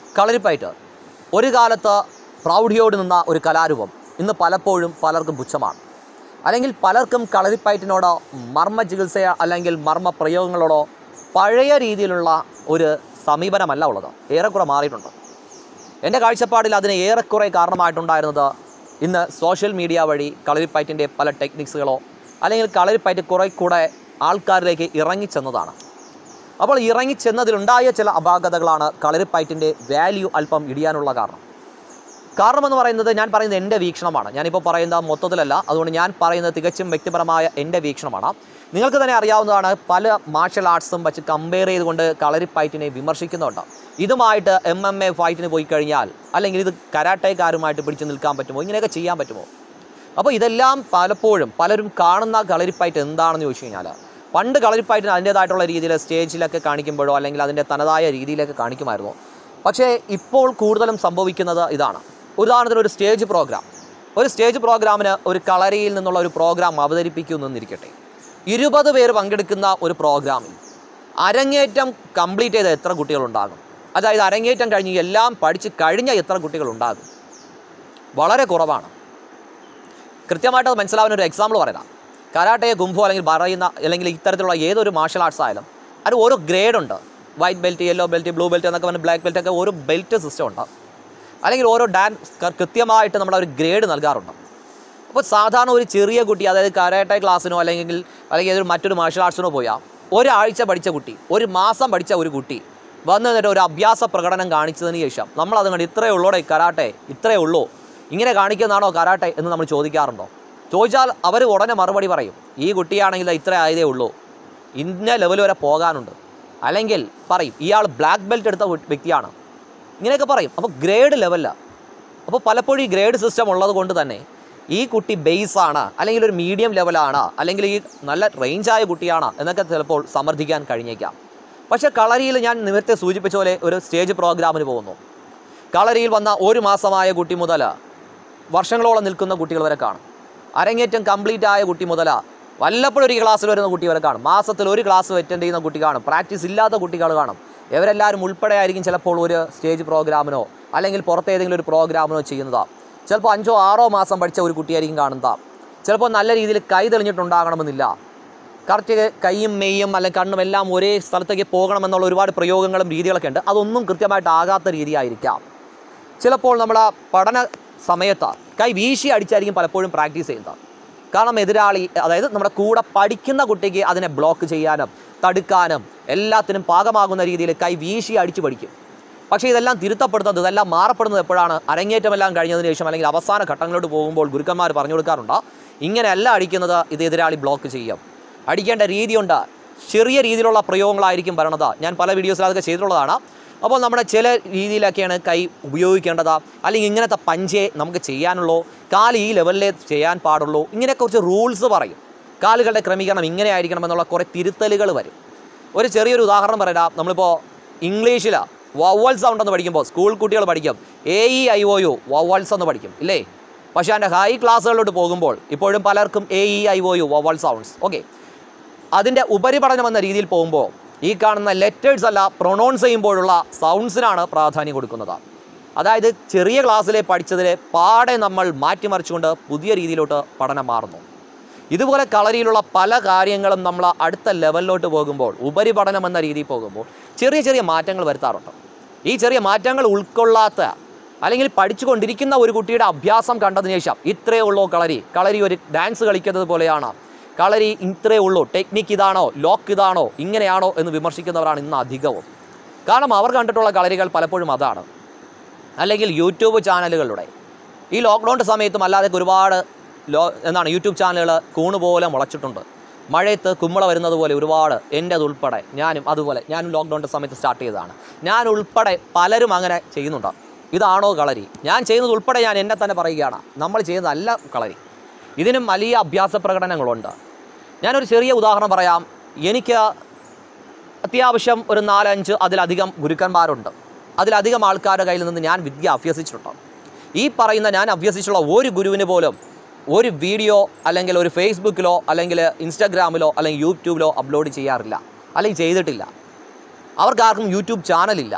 കളരിപ്പയറ്റ് ഒരു കാലത്ത് പ്രൗഢിയോട് നിന്ന ഒരു കലാരൂപം ഇന്ന് പലപ്പോഴും പലർക്കും പുച്ഛമാണ് അല്ലെങ്കിൽ പലർക്കും കളരിപ്പയറ്റിനോട് മർമ്മ ചികിത്സയോ അല്ലെങ്കിൽ മർമ്മ പ്രയോഗങ്ങളോടോ പഴയ രീതിയിലുള്ള ഒരു സമീപനമല്ല ഉള്ളത് ഏറെക്കുറെ മാറിയിട്ടുണ്ട് എൻ്റെ കാഴ്ചപ്പാടിൽ അതിന് ഏറെക്കുറെ കാരണമായിട്ടുണ്ടായിരുന്നത് ഇന്ന് സോഷ്യൽ മീഡിയ വഴി കളരിപ്പയറ്റിൻ്റെ പല ടെക്നിക്സുകളോ അല്ലെങ്കിൽ കളരിപ്പയറ്റ് കുറെ കൂടെ ആൾക്കാരിലേക്ക് ഇറങ്ങിച്ചെന്നതാണ് അപ്പോൾ ഇറങ്ങിച്ചെന്നതിലുണ്ടായ ചില അപാകതകളാണ് കളരിപ്പയറ്റിൻ്റെ വാല്യൂ അല്പം ഇടിയാനുള്ള കാരണം കാരണം എന്ന് പറയുന്നത് ഞാൻ പറയുന്നത് എൻ്റെ വീക്ഷണമാണ് ഞാനിപ്പോൾ പറയുന്നത് മൊത്തത്തിലല്ല അതുകൊണ്ട് ഞാൻ പറയുന്നത് തികച്ചും വ്യക്തിപരമായ എൻ്റെ വീക്ഷണമാണ് നിങ്ങൾക്ക് തന്നെ അറിയാവുന്നതാണ് പല മാർഷൽ ആർട്സും വെച്ച് കമ്പയർ ചെയ്തുകൊണ്ട് കളരിപ്പയറ്റിനെ വിമർശിക്കുന്നുണ്ട് ഇതുമായിട്ട് എം എം എ ഫൈറ്റിന് പോയി കഴിഞ്ഞാൽ അല്ലെങ്കിൽ ഇത് കരാട്ടേക്കാരുമായിട്ട് പിടിച്ചു നിൽക്കാൻ പറ്റുമോ ഇങ്ങനെയൊക്കെ ചെയ്യാൻ പറ്റുമോ അപ്പോൾ ഇതെല്ലാം പലപ്പോഴും പലരും കാണുന്ന കളരിപ്പയറ്റ് എന്താണെന്ന് ചോദിച്ചു കഴിഞ്ഞാൽ പണ്ട് കളരിപ്പയറ്റിന് അതിൻ്റേതായിട്ടുള്ള രീതിയിൽ സ്റ്റേജിലൊക്കെ കാണിക്കുമ്പോഴോ അല്ലെങ്കിൽ അതിൻ്റെ തനതായ രീതിയിലൊക്കെ കാണിക്കുമായിരുന്നു പക്ഷേ ഇപ്പോൾ കൂടുതലും സംഭവിക്കുന്നത് ഇതാണ് ഉദാഹരണത്തിന് ഒരു സ്റ്റേജ് പ്രോഗ്രാം ഒരു സ്റ്റേജ് പ്രോഗ്രാമിന് ഒരു കളരിയിൽ നിന്നുള്ള ഒരു പ്രോഗ്രാം അവതരിപ്പിക്കുമെന്നിരിക്കട്ടെ ഇരുപത് പേര് പങ്കെടുക്കുന്ന ഒരു പ്രോഗ്രാമിൽ അരങ്ങേറ്റം കംപ്ലീറ്റ് ചെയ്ത എത്ര കുട്ടികളുണ്ടാകും അതായത് അരങ്ങേറ്റം കഴിഞ്ഞ് എല്ലാം പഠിച്ച് കഴിഞ്ഞ എത്ര കുട്ടികളുണ്ടാകും വളരെ കുറവാണ് കൃത്യമായിട്ട് അത് മനസ്സിലാവുന്ന ഒരു എക്സാമ്പിൾ പറയാം കരാട്ടെ കുംഭോ അല്ലെങ്കിൽ പറയുന്ന അല്ലെങ്കിൽ ഇത്തരത്തിലുള്ള ഏതൊരു മാർഷൽ ആർട്സ് ആയാലും അത് ഓരോ ഗ്രേഡ് ഉണ്ട് white belt yellow belt blue belt എന്നൊക്കെ പറഞ്ഞ് ബ്ലാക്ക് ബെൽറ്റ് ഒക്കെ ഓരോ ബെൽറ്റ് സിസ്റ്റം ഉണ്ട് അല്ലെങ്കിൽ ഓരോ ഡാൻസ് കൃത്യമായിട്ട് നമ്മൾ ഒരു ഗ്രേഡ് നൽകാറുണ്ട് അപ്പോൾ സാധാരണ ഒരു ചെറിയ കുട്ടി അതായത് കരാട്ടെ ക്ലാസ്സിനോ അല്ലെങ്കിൽ അല്ലെങ്കിൽ ഏതൊരു മറ്റൊരു മാർഷൽ ആർട്സിനോ പോയാൽ ഒരാഴ്ച പഠിച്ച കുട്ടി ഒരു മാസം പഠിച്ച ഒരു കുട്ടി വന്നു നിന്നിട്ട് ഒരു അഭ്യാസ പ്രകടനം കാണിച്ചതിന് ശേഷം നമ്മൾ അത് കണ്ട് ഇത്രയേ ഉള്ളൂടെ കരാട്ടെ ഇത്രയേ ഉള്ളൂ ഇങ്ങനെ കാണിക്കുന്നതാണോ കരാട്ടെ എന്ന് നമ്മൾ ചോദിക്കാറുണ്ടോ ചോദിച്ചാൽ അവർ ഉടനെ മറുപടി പറയും ഈ കുട്ടിയാണെങ്കിൽ ഇത്ര ആയതേ ഉള്ളൂ ഇന്ന ലെവൽ വരെ പോകാനുണ്ട് അല്ലെങ്കിൽ പറയും ഇയാൾ ബ്ലാക്ക് ബെൽറ്റ് എടുത്ത വ്യക്തിയാണ് ഇങ്ങനെയൊക്കെ പറയും അപ്പോൾ ഗ്രേഡ് ലെവലാണ് അപ്പോൾ പലപ്പോഴും ഈ ഗ്രേഡ് സിസ്റ്റം ഉള്ളത് കൊണ്ട് തന്നെ ഈ കുട്ടി ബേസ് ആണ് അല്ലെങ്കിൽ ഒരു മീഡിയം ലെവലാണ് അല്ലെങ്കിൽ ഈ നല്ല റേഞ്ചായ കുട്ടിയാണ് എന്നൊക്കെ ചിലപ്പോൾ സമർത്ഥിക്കാൻ കഴിഞ്ഞേക്കാം പക്ഷേ കളരിയിൽ ഞാൻ നേരത്തെ സൂചിപ്പിച്ച പോലെ ഒരു സ്റ്റേജ് പ്രോഗ്രാമിന് പോകുന്നു കളരിയിൽ വന്ന ഒരു മാസമായ കുട്ടി മുതൽ വർഷങ്ങളോളം നിൽക്കുന്ന കുട്ടികൾ വരെ കാണും അരങ്ങേറ്റം കംപ്ലീറ്റ് ആയ കുട്ടി മുതൽ വല്ലപ്പോഴും ഒരു ക്ലാസ്സിൽ വരുന്ന കുട്ടി വരെ കാണും മാസത്തിൽ ഒരു ക്ലാസ് അറ്റൻഡ് ചെയ്യുന്ന കുട്ടി കാണും പ്രാക്ടീസ് ഇല്ലാത്ത കുട്ടികൾ കാണും ഇവരെല്ലാവരും ഉൾപ്പെടെ ആയിരിക്കും ചിലപ്പോൾ ഒരു സ്റ്റേജ് പ്രോഗ്രാമിനോ അല്ലെങ്കിൽ പുറത്തേതെങ്കിലും ഒരു പ്രോഗ്രാമിനോ ചെയ്യുന്നത് ചിലപ്പോൾ അഞ്ചോ ആറോ മാസം പഠിച്ച ഒരു കുട്ടിയായിരിക്കും കാണുന്നത് ചിലപ്പോൾ നല്ല രീതിയിൽ കൈ തെളിഞ്ഞിട്ടുണ്ടാകണമെന്നില്ല കറക്റ്റ് കൈയും മെയ്യും അല്ലെങ്കിൽ കണ്ണും എല്ലാം ഒരേ സ്ഥലത്തേക്ക് പോകണമെന്നുള്ള ഒരുപാട് പ്രയോഗങ്ങളും രീതികളൊക്കെ ഉണ്ട് അതൊന്നും കൃത്യമായിട്ട് ആകാത്ത രീതിയായിരിക്കാം ചിലപ്പോൾ നമ്മുടെ പഠന സമയത്ത് കൈ വീശി അടിച്ചായിരിക്കും പലപ്പോഴും പ്രാക്ടീസ് ചെയ്യുന്നത് കാരണം എതിരാളി അതായത് നമ്മുടെ കൂടെ പഠിക്കുന്ന കുട്ടിക്ക് അതിനെ ബ്ലോക്ക് ചെയ്യാനും തടുക്കാനും എല്ലാത്തിനും പാകമാകുന്ന രീതിയിൽ കൈ വീശി അടിച്ച് പഠിക്കും പക്ഷേ ഇതെല്ലാം തിരുത്തപ്പെടുന്നത് ഇതെല്ലാം മാറപ്പെടുന്നത് എപ്പോഴാണ് അരങ്ങേറ്റമെല്ലാം കഴിഞ്ഞതിന് ശേഷം അല്ലെങ്കിൽ അവസാന ഘട്ടങ്ങളിലോട്ട് പോകുമ്പോൾ ഗുരുക്കന്മാർ പറഞ്ഞു കൊടുക്കാറുണ്ട് ഇങ്ങനെയല്ല അടിക്കുന്നത് ഇത് എതിരാളി ബ്ലോക്ക് ചെയ്യും അടിക്കേണ്ട രീതിയുണ്ട് ചെറിയ രീതിയിലുള്ള പ്രയോഗങ്ങളായിരിക്കും വരണത് ഞാൻ പല വീഡിയോസിൽ അതൊക്കെ ചെയ്തിട്ടുള്ളതാണ് അപ്പോൾ നമ്മുടെ ചില രീതിയിലൊക്കെയാണ് കൈ ഉപയോഗിക്കേണ്ടത് അല്ലെങ്കിൽ ഇങ്ങനത്തെ പഞ്ചേ നമുക്ക് ചെയ്യാനുള്ളൂ കാല് ഈ ലെവലിലേ ചെയ്യാൻ പാടുള്ളൂ ഇങ്ങനെ കുറച്ച് റൂൾസ് പറയും കാലുകളുടെ ക്രമീകരണം ഇങ്ങനെ ആയിരിക്കണം എന്നുള്ള കുറേ തിരുത്തലുകൾ വരും ഒരു ചെറിയൊരു ഉദാഹരണം പറയാം നമ്മളിപ്പോൾ ഇംഗ്ലീഷിൽ വവ്വൽ സൗണ്ട് എന്ന് പഠിക്കുമ്പോൾ സ്കൂൾ കുട്ടികൾ പഠിക്കും A E I O U vowels എന്ന് പഠിക്കും ഇല്ലേ പക്ഷേ അതിൻ്റെ ഹൈ ക്ലാസ്സുകളിലോട്ട് പോകുമ്പോൾ ഇപ്പോഴും പലർക്കും A E I O U vowel sounds okay അതിൻ്റെ ഉപരിപഠനം എന്ന രീതിയിൽ പോകുമ്പോൾ ഈ കാണുന്ന ലെറ്റേഴ്സ് അല്ല പ്രൊണൗൺസ് ചെയ്യുമ്പോഴുള്ള സൗണ്ട്സിനാണ് പ്രാധാന്യം കൊടുക്കുന്നത് അതായത് ചെറിയ ക്ലാസ്സിലെ പഠിച്ചതിലെ പാടെ നമ്മൾ മാറ്റിമറിച്ചുകൊണ്ട് പുതിയ രീതിയിലോട്ട് പഠനം മാറുന്നു ഇതുപോലെ കളരിയിലുള്ള പല കാര്യങ്ങളും നമ്മൾ അടുത്ത ലെവലിലോട്ട് പോകുമ്പോൾ ഉപരിപഠനം എന്ന രീതിയിൽ പോകുമ്പോൾ ചെറിയ ചെറിയ മാറ്റങ്ങൾ വരുത്താറുണ്ട് ഈ ചെറിയ മാറ്റങ്ങൾ ഉൾക്കൊള്ളാത്ത അല്ലെങ്കിൽ പഠിച്ചുകൊണ്ടിരിക്കുന്ന ഒരു കുട്ടിയുടെ അഭ്യാസം കണ്ടതിന് ശേഷം ഇത്രയേ ഉള്ളൂ കളരി കളരി ഒരു ഡാൻസ് കളിക്കുന്നത് പോലെയാണ് കളരി ഇത്രയേ ഉള്ളൂ ടെക്നിക്ക് ഇതാണോ ലോക്ക് ഇതാണോ ഇങ്ങനെയാണോ എന്ന് വിമർശിക്കുന്നവരാണ് ഇന്ന് അധികവും കാരണം അവർ കണ്ടിട്ടുള്ള കളരികൾ പലപ്പോഴും അതാണ് അല്ലെങ്കിൽ യൂട്യൂബ് ചാനലുകളുടെ ഈ ലോക്ക്ഡൗണിൻ്റെ സമയത്തും അല്ലാതെ ഒരുപാട് ലോ എന്താണ് യൂട്യൂബ് ചാനലുകൾ കൂണ് പോലെ മുളച്ചിട്ടുണ്ട് മഴയത്ത് കുമ്മള വരുന്നത് പോലെ ഒരുപാട് എൻ്റെ അതുൾപ്പെടെ ഞാനും അതുപോലെ ഞാനും ലോക്ക്ഡൗണിൻ്റെ സമയത്ത് സ്റ്റാർട്ട് ചെയ്തതാണ് ഞാൻ ഉൾപ്പെടെ പലരും അങ്ങനെ ചെയ്യുന്നുണ്ട് ഇതാണോ കളരി ഞാൻ ചെയ്യുന്നത് ഉൾപ്പെടെ ഞാൻ എന്നെ തന്നെ പറയുകയാണ് നമ്മൾ ചെയ്യുന്നതല്ല കളരി ഇതിനും വലിയ അഭ്യാസ പ്രകടനങ്ങളുണ്ട് ഞാനൊരു ചെറിയ ഉദാഹരണം പറയാം എനിക്ക് അത്യാവശ്യം ഒരു നാലഞ്ച് അതിലധികം ഗുരുക്കന്മാരുണ്ട് അതിലധികം ആൾക്കാരുടെ കയ്യിൽ നിന്ന് ഞാൻ വിദ്യ അഭ്യസിച്ചിട്ടുണ്ട് ഈ പറയുന്ന ഞാൻ അഭ്യസിച്ചുള്ള ഒരു ഗുരുവിന് പോലും ഒരു വീഡിയോ അല്ലെങ്കിൽ ഒരു ഫേസ്ബുക്കിലോ അല്ലെങ്കിൽ ഇൻസ്റ്റാഗ്രാമിലോ അല്ലെങ്കിൽ യൂട്യൂബിലോ അപ്ലോഡ് ചെയ്യാറില്ല അല്ലെങ്കിൽ ചെയ്തിട്ടില്ല അവർക്കാർക്കും യൂട്യൂബ് ചാനലില്ല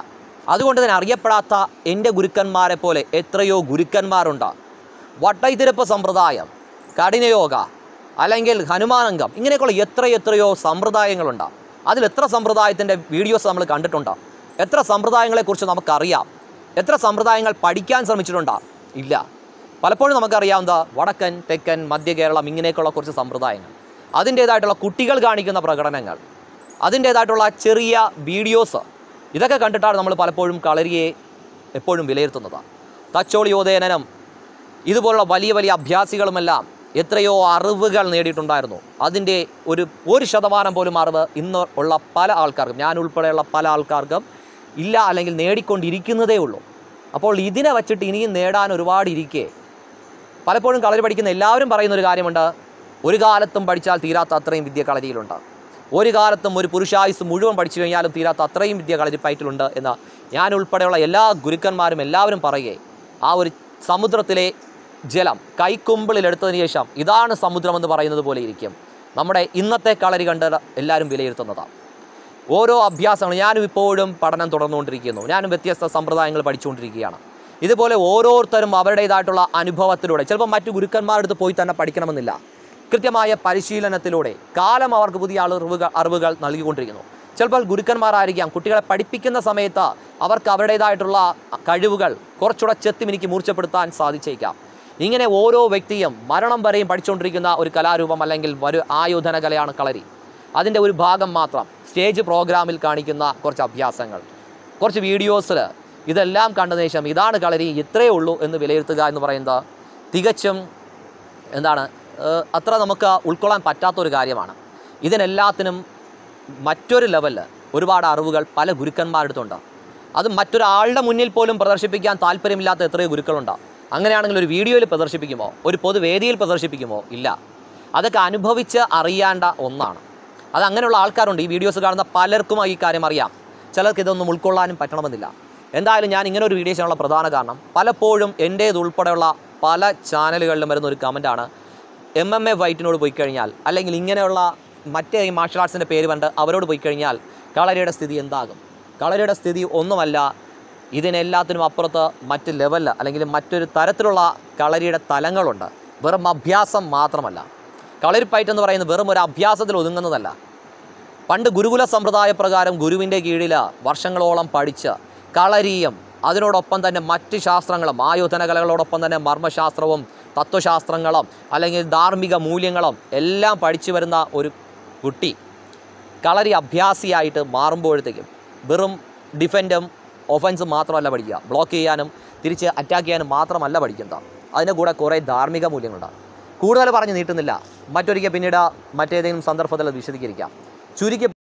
അതുകൊണ്ട് തന്നെ അറിയപ്പെടാത്ത എൻ്റെ ഗുരുക്കന്മാരെ പോലെ എത്രയോ ഗുരുക്കന്മാരുണ്ട് വട്ടൈതിരപ്പ് സമ്പ്രദായം കഠിനയോഗ അല്ലെങ്കിൽ ഹനുമാനംഗം ഇങ്ങനെയൊക്കെയുള്ള എത്ര എത്രയോ സമ്പ്രദായങ്ങളുണ്ട് അതിൽ എത്ര സമ്പ്രദായത്തിൻ്റെ വീഡിയോസ് നമ്മൾ കണ്ടിട്ടുണ്ട് എത്ര സമ്പ്രദായങ്ങളെക്കുറിച്ച് നമുക്കറിയാം എത്ര സമ്പ്രദായങ്ങൾ പഠിക്കാൻ ശ്രമിച്ചിട്ടുണ്ടോ ഇല്ല പലപ്പോഴും നമുക്കറിയാവുന്ന വടക്കൻ തെക്കൻ മധ്യ കേരളം ഇങ്ങനെയൊക്കെയുള്ള കുറച്ച് സമ്പ്രദായങ്ങൾ അതിൻ്റേതായിട്ടുള്ള കുട്ടികൾ കാണിക്കുന്ന പ്രകടനങ്ങൾ അതിൻ്റേതായിട്ടുള്ള ചെറിയ വീഡിയോസ് ഇതൊക്കെ കണ്ടിട്ടാണ് നമ്മൾ പലപ്പോഴും കളരിയെ എപ്പോഴും വിലയിരുത്തുന്നത് തച്ചോളിയോദയനം ഇതുപോലുള്ള വലിയ വലിയ അഭ്യാസികളുമെല്ലാം എത്രയോ അറിവുകൾ നേടിയിട്ടുണ്ടായിരുന്നു അതിൻ്റെ ഒരു ഒരു ശതമാനം പോലും അറിവ് ഇന്ന് ഉള്ള പല ആൾക്കാർക്കും ഞാൻ ഉൾപ്പെടെയുള്ള പല ആൾക്കാർക്കും ഇല്ല അല്ലെങ്കിൽ നേടിക്കൊണ്ടിരിക്കുന്നതേ ഉള്ളൂ അപ്പോൾ ഇതിനെ വച്ചിട്ട് ഇനിയും നേടാൻ ഒരുപാട് ഇരിക്കെ പലപ്പോഴും കളരി പഠിക്കുന്ന എല്ലാവരും പറയുന്ന ഒരു കാര്യമുണ്ട് ഒരു കാലത്തും പഠിച്ചാൽ തീരാത്ത അത്രയും വിദ്യ കളരിയിലുണ്ട് ഒരു കാലത്തും ഒരു പുരുഷായുസ് മുഴുവൻ പഠിച്ചു കഴിഞ്ഞാലും തീരാത്ത അത്രയും വിദ്യ കളരി പയറ്റിലുണ്ട് എന്ന് ഞാൻ ഉൾപ്പെടെയുള്ള എല്ലാ ഗുരുക്കന്മാരും എല്ലാവരും പറയുകയെ ആ ഒരു സമുദ്രത്തിലെ ജലം കൈക്കുമ്പിളിൽ എടുത്തതിന് ശേഷം ഇതാണ് സമുദ്രമെന്ന് പറയുന്നത് പോലെ ഇരിക്കും നമ്മുടെ ഇന്നത്തെ കളരി കണ്ട് എല്ലാവരും വിലയിരുത്തുന്നതാണ് ഓരോ അഭ്യാസങ്ങളും ഞാനും ഇപ്പോഴും പഠനം തുടർന്നുകൊണ്ടിരിക്കുന്നു ഞാനും വ്യത്യസ്ത സമ്പ്രദായങ്ങൾ പഠിച്ചുകൊണ്ടിരിക്കുകയാണ് ഇതുപോലെ ഓരോരുത്തരും അവരുടേതായിട്ടുള്ള അനുഭവത്തിലൂടെ ചിലപ്പോൾ മറ്റു ഗുരുക്കന്മാരുടെ അടുത്ത് പോയി തന്നെ പഠിക്കണമെന്നില്ല കൃത്യമായ പരിശീലനത്തിലൂടെ കാലം അവർക്ക് പുതിയ അറിവുകൾ അറിവുകൾ നൽകിക്കൊണ്ടിരിക്കുന്നു ചിലപ്പോൾ ഗുരുക്കന്മാരായിരിക്കാം കുട്ടികളെ പഠിപ്പിക്കുന്ന സമയത്ത് അവർക്ക് അവരുടേതായിട്ടുള്ള കഴിവുകൾ കുറച്ചുകൂടെ ചെത്തിമിനിക്ക് മൂർച്ചപ്പെടുത്താൻ സാധിച്ചേക്കാം ഇങ്ങനെ ഓരോ വ്യക്തിയും മരണം വരെയും പഠിച്ചുകൊണ്ടിരിക്കുന്ന ഒരു കലാരൂപം അല്ലെങ്കിൽ ഒരു ആയോധന കലയാണ് കളരി അതിൻ്റെ ഒരു ഭാഗം മാത്രം സ്റ്റേജ് പ്രോഗ്രാമിൽ കാണിക്കുന്ന കുറച്ച് അഭ്യാസങ്ങൾ കുറച്ച് വീഡിയോസിൽ ഇതെല്ലാം കണ്ടതിന് ശേഷം ഇതാണ് കളരി ഇത്രയേ ഉള്ളൂ എന്ന് വിലയിരുത്തുക എന്ന് പറയുന്നത് തികച്ചും എന്താണ് ഏഹ് അത്ര നമുക്ക് ഉൾക്കൊള്ളാൻ പറ്റാത്തൊരു കാര്യമാണ് ഇതിനെല്ലാത്തിനും മറ്റൊരു ലെവലിൽ ഒരുപാട് അറിവുകൾ പല ഗുരുക്കന്മാരുടെ അടുത്തുണ്ട് അത് മറ്റൊരാളുടെ മുന്നിൽ പോലും പ്രദർശിപ്പിക്കാൻ താല്പര്യമില്ലാത്ത എത്രയോ ഗുരുക്കളുണ്ട് അങ്ങനെയാണെങ്കിൽ ഒരു വീഡിയോയിൽ പ്രദർശിപ്പിക്കുമോ ഒരു പൊതുവേദിയിൽ പ്രദർശിപ്പിക്കുമോ ഇല്ല അതൊക്കെ അനുഭവിച്ച് അറിയേണ്ട ഒന്നാണ് അത് അങ്ങനെയുള്ള ആൾക്കാരുണ്ട് ഈ വീഡിയോസ് കാണുന്ന പലർക്കും ഈ കാര്യം അറിയാം ചിലർക്ക് ഇതൊന്നും ഉൾക്കൊള്ളാനും പറ്റണമെന്നില്ല എന്തായാലും ഞാൻ ഇങ്ങനെ ഒരു വീഡിയോ ചെയ്യാനുള്ള പ്രധാന കാരണം പലപ്പോഴും എൻ്റേതുൾപ്പെടെയുള്ള പല ചാനലുകളിലും വരുന്ന ഒരു കമൻറ്റാണ് എം എം എ ഫൈറ്റിനോട് പോയി കഴിഞ്ഞാൽ അല്ലെങ്കിൽ ഇങ്ങനെയുള്ള മറ്റേ ഈ മാർഷൽ ആർട്സിൻ്റെ പേര് കണ്ട് അവരോട് പോയി കഴിഞ്ഞാൽ കളരിയുടെ സ്ഥിതി എന്താകും കളരിയുടെ സ്ഥിതി ഒന്നുമല്ല ഇതിനെല്ലാത്തിനും അപ്പുറത്ത് മറ്റ് ലെവലിൽ അല്ലെങ്കിൽ മറ്റൊരു തരത്തിലുള്ള കളരിയുടെ തലങ്ങളുണ്ട് വെറും അഭ്യാസം മാത്രമല്ല കളരിപ്പയറ്റ് എന്ന് പറയുന്നത് വെറും ഒരു അഭ്യാസത്തിൽ ഒതുങ്ങുന്നതല്ല പണ്ട് ഗുരുകുല സമ്പ്രദായ പ്രകാരം ഗുരുവിൻ്റെ കീഴിൽ വർഷങ്ങളോളം പഠിച്ച് കളരിയും അതിനോടൊപ്പം തന്നെ മറ്റ് ശാസ്ത്രങ്ങളും ആയോധന കലകളോടൊപ്പം തന്നെ മർമ്മശാസ്ത്രവും തത്വശാസ്ത്രങ്ങളും അല്ലെങ്കിൽ ധാർമ്മിക മൂല്യങ്ങളും എല്ലാം പഠിച്ചു വരുന്ന ഒരു കുട്ടി കളരി അഭ്യാസിയായിട്ട് മാറുമ്പോഴത്തേക്കും വെറും ഡിഫൻഡും ഒഫൻസും മാത്രമല്ല പഠിക്കുക ബ്ലോക്ക് ചെയ്യാനും തിരിച്ച് അറ്റാക്ക് ചെയ്യാനും മാത്രമല്ല പഠിക്കുന്നത് അതിൻ്റെ കൂടെ കുറേ ധാർമ്മിക മൂല്യങ്ങളുണ്ട് കൂടുതൽ പറഞ്ഞ് നീട്ടുന്നില്ല മറ്റൊരിക്കൽ പിന്നീട് മറ്റേതെങ്കിലും സന്ദർഭത്തിൽ അത് വിശദീകരിക്കാം ചുരുക്കി